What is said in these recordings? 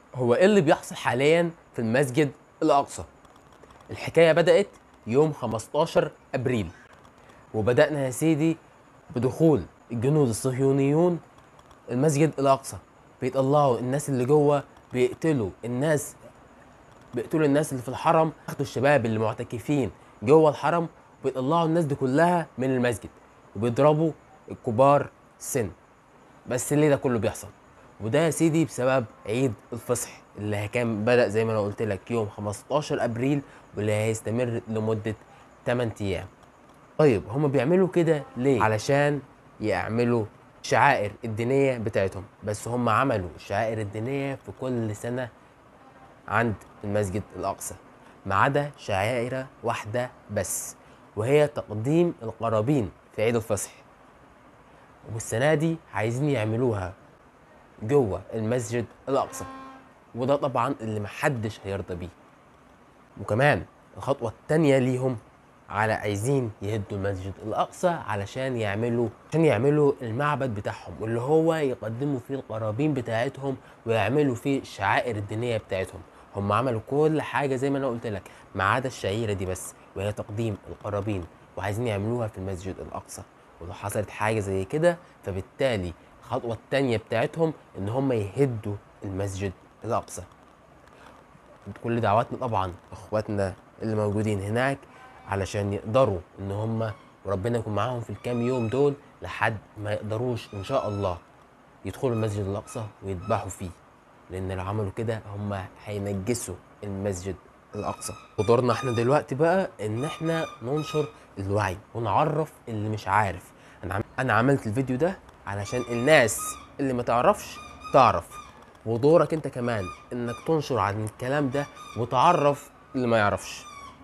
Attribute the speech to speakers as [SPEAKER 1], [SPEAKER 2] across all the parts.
[SPEAKER 1] هو ايه اللي بيحصل حاليا في المسجد الاقصى الحكايه بدات يوم 15 ابريل وبدانا يا سيدي بدخول الجنود الصهيونيون المسجد الاقصى بيطلعوا الناس اللي جوه بيقتلوا الناس بيقتلوا الناس اللي في الحرم ياخدوا الشباب اللي معتكفين جوه الحرم وبيطلعوا الناس دي كلها من المسجد وبيضربوا الكبار السن بس ليه ده كله بيحصل وده يا سيدي بسبب عيد الفصح اللي كان بدأ زي ما انا قلت لك يوم 15 ابريل واللي هيستمر لمدة 8 ايام طيب هما بيعملوا كده ليه علشان يعملوا الشعائر الدينية بتاعتهم بس هم عملوا الشعائر الدينية في كل سنة عند المسجد الأقصى ما عدا شعائر واحدة بس وهي تقديم القرابين في عيد الفصح والسنة دي عايزين يعملوها جوه المسجد الأقصى وده طبعا اللي محدش هيرضى بيه وكمان الخطوة التانية ليهم على عايزين يهدوا المسجد الأقصى علشان يعملوا عشان يعملوا المعبد بتاعهم واللي هو يقدموا فيه القرابين بتاعتهم ويعملوا فيه الشعائر الدينية بتاعتهم هم عملوا كل حاجة زي ما أنا قلت لك ما عدا الشعيرة دي بس وهي تقديم القرابين وعايزين يعملوها في المسجد الأقصى ولو حصلت حاجة زي كده فبالتالي الخطوة التانية بتاعتهم إن هم يهدوا المسجد الأقصى كل دعواتنا طبعا اخواتنا اللي موجودين هناك علشان يقدروا ان هم وربنا يكون معاهم في الكام يوم دول لحد ما يقدروش ان شاء الله يدخلوا المسجد الاقصى ويذبحوا فيه لان لو عملوا كده هم هينجسوا المسجد الاقصى ودورنا احنا دلوقتي بقى ان احنا ننشر الوعي ونعرف اللي مش عارف انا عم... انا عملت الفيديو ده علشان الناس اللي ما تعرفش تعرف ودورك انت كمان انك تنشر عن الكلام ده وتعرف اللي ما يعرفش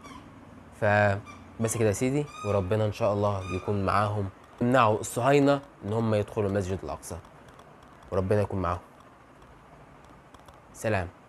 [SPEAKER 1] فبس كده يا سيدي وربنا ان شاء الله يكون معاهم يمنعوا الصهاينه ان هم يدخلوا المسجد الاقصى وربنا يكون معاهم سلام